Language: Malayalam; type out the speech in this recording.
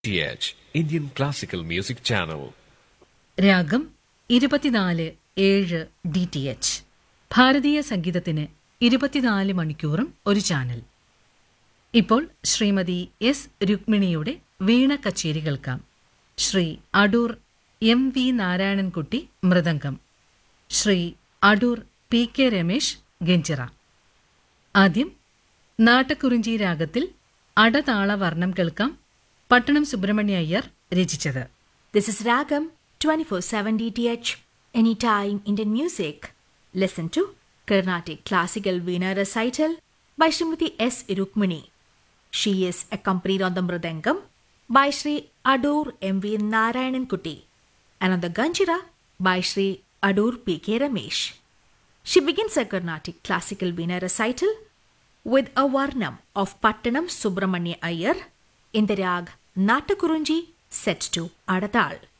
TH Indian Classical Music Channel. രാഗം ഇരുപത്തിനാല് ഏഴ് ഡി ടി എച്ച് ഭാരതീയ സംഗീതത്തിന് ഇരുപത്തിനാല് മണിക്കൂറും ഒരു ചാനൽ ഇപ്പോൾ ശ്രീമതി എസ് രുക്മിണിയുടെ വീണ കച്ചേരി കേൾക്കാം Shri Adoor M V Narayanankutty mridangam Shri Adoor P K Ramesh ganjira ആദ്യം നാട്ടക്കുറിഞ്ചി രാഗത്തിൽ അടതാള വർണ്ണം കേൾക്കാം പട്ടണം സുബ്രഹ്മണ്യ അയ്യർ രചിച്ചത് This is Ragam 24/7 DTH Anytime Indian Music. Listen to Carnatic Classical Veena Recital by Srimati S. Rukmini. She is accompanied on the Mridangam by Sri Adur M. V. Narayanan Kuti and on the Ganjira by Sri Adur P. K. Ramesh. She begins her Carnatic Classical Veena Recital with a Varnam of Pattanam Subramanya Iyer in the rag Natakurunji set to Adatal.